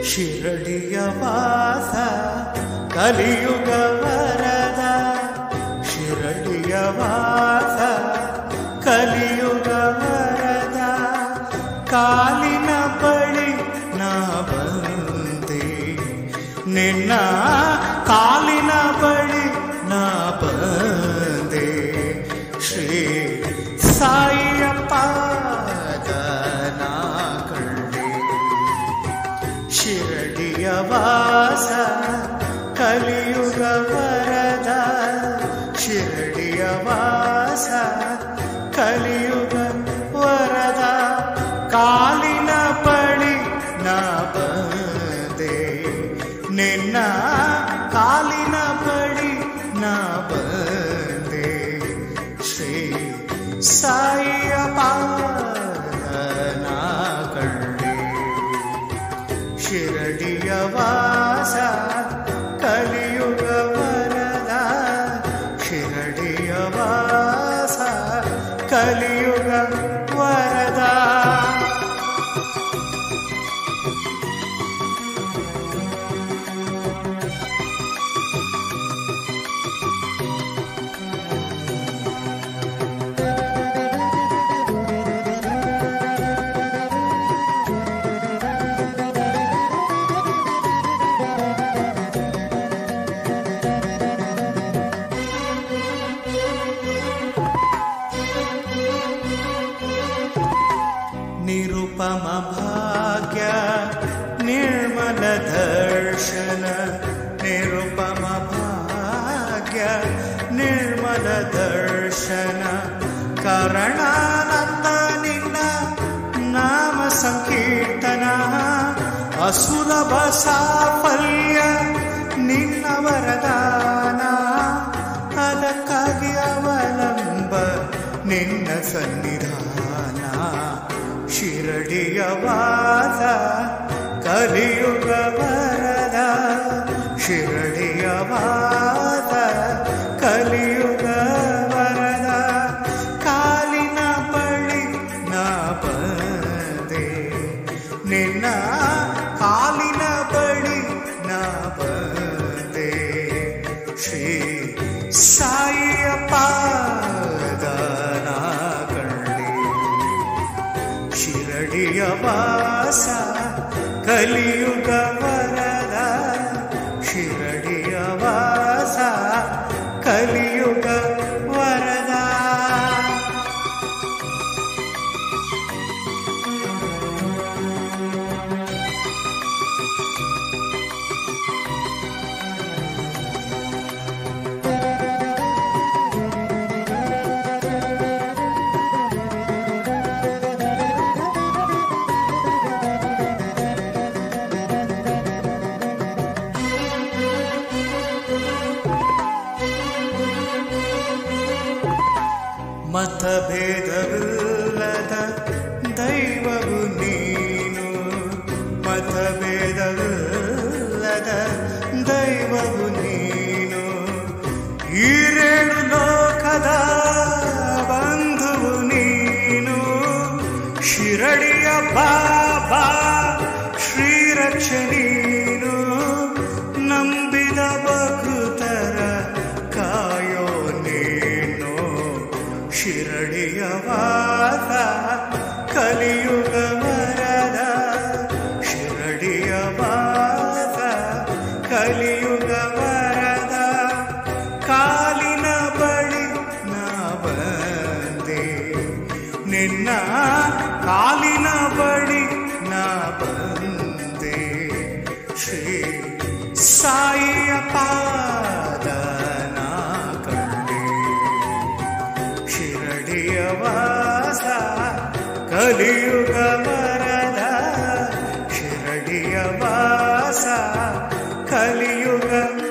ಶಿರಡಿಯ ವಾಸ ಕಲಿಯುಗ ವರದ ಶಿರಡಿಯ ವಾಸ ಕಲಿಯುಗ ವರದ ಕಾಲಿನ ಬಳಿ ನಾ ಬಂದೆ ನಿನ್ನ ಕಾಲಿನ ಬಳಿ ನಾ ಬಂದೆ ಶ್ರೀ ಸಾಯಿಯಪ್ಪ ನಾ ಕಂಡೆ ಶಿರಡಿಯ ವಾಸ ಕಲಿಯುಗ ವರದ ಶಿರಡಿಯ ವಾಸ ಕಲಿಯುಗ ವರದ ಕಾಲಿನ ಬಳಿ ನಾ ಬಂದೆ ನಿನ್ನ ಕಾಲಿನ ಬಳಿ ನಾ ಬಂದೆ ಶ್ರೀ ಸಾಯಿಯ ಪಾದನ ಕಂಡೆ ಶಿರಡಿಯ ವಾಸ ಕಲಿಯುಗ ವರದ ಶಿರಡಿಯ ವಾಸ ಕಲಿಯುಗ ವರದ ನಿರುಪಮ ಭಾಗ್ಯ ನಿರ್ಮಲ ದರ್ಶನ ನಿರುಪಮ ಭಾಗ್ಯ ನಿರ್ಮಲ ದರ್ಶನ ಕರಣಾನಂದ ನಿನ್ನ ನಾಮ ಸಂಕೀರ್ತನ ಅಸುಲಭ ಸಾಫಲ್ಯ ನಿನ್ನ ವರದಾನ ಅದಕ್ಕಾಗಿ ಅವಲಂಬ ನಿನ್ನ ಸನ್ನಿಧಾನ ಶಿರಡಿಯ ವಾಸ ಕಲಿಯುಗ ವರದ ಶಿರಡಿಯ ವಾಸ ಕಲಿಯುಗ ವರದ ಕಾಲಿನ ಬಳಿ ನಾ ಬಂದೆ ನಿನ್ನ ಕಾಲಿನ ಬಳಿ ನಾ ಬಂದೆ ಶ್ರೀ ಸಾಯಿಯ ಪಾದನ ಕಂಡೆ ಶಿರಡಿಯ ವಾಸ ಕಲಿಯುಗ ವರದ ಶಿರಡಿಯ ವಾಸ ಕಲಿಯುಗ ವರದ ಮತಭೇದವಿಲ್ಲದ ದೈವವು ನೀನು ಮತಭೇದವಿಲ್ಲದ ದೈವವು ನೀನು ಈರೇಳು ಲೋಕದ ಬಂಧುವು ನೀನು ಶಿರಡಿಯ ಬಾಬಾ ಶ್ರೀರಕ್ಷ ನೀನು ನಂಬಿದ ಭಕ್ತರ ಕಾಯೋ ನೀನು ಶಿರಡಿಯ ವಾಸ ಕಲಿಯುಗ ವರದ ಶಿರಡಿಯ ವಾಸ ಕಲಿಯುಗ ವರದ ಕಾಲಿನ ಬಳಿ ನಾ ಬಂದೆ ನಿನ್ನ ಕಾಲಿನ ಬಳಿ ನಾ ಬಂದೆ ಶ್ರೀ ಸಾಯಿಯ ಪಾದನ ಕಂಡೆ ಶಿರಡಿಯ ವಾಸ ಕಲಿಯುಗ ವರದ ಶಿರಡಿಯ ವಾಸ ಕಲಿಯುಗ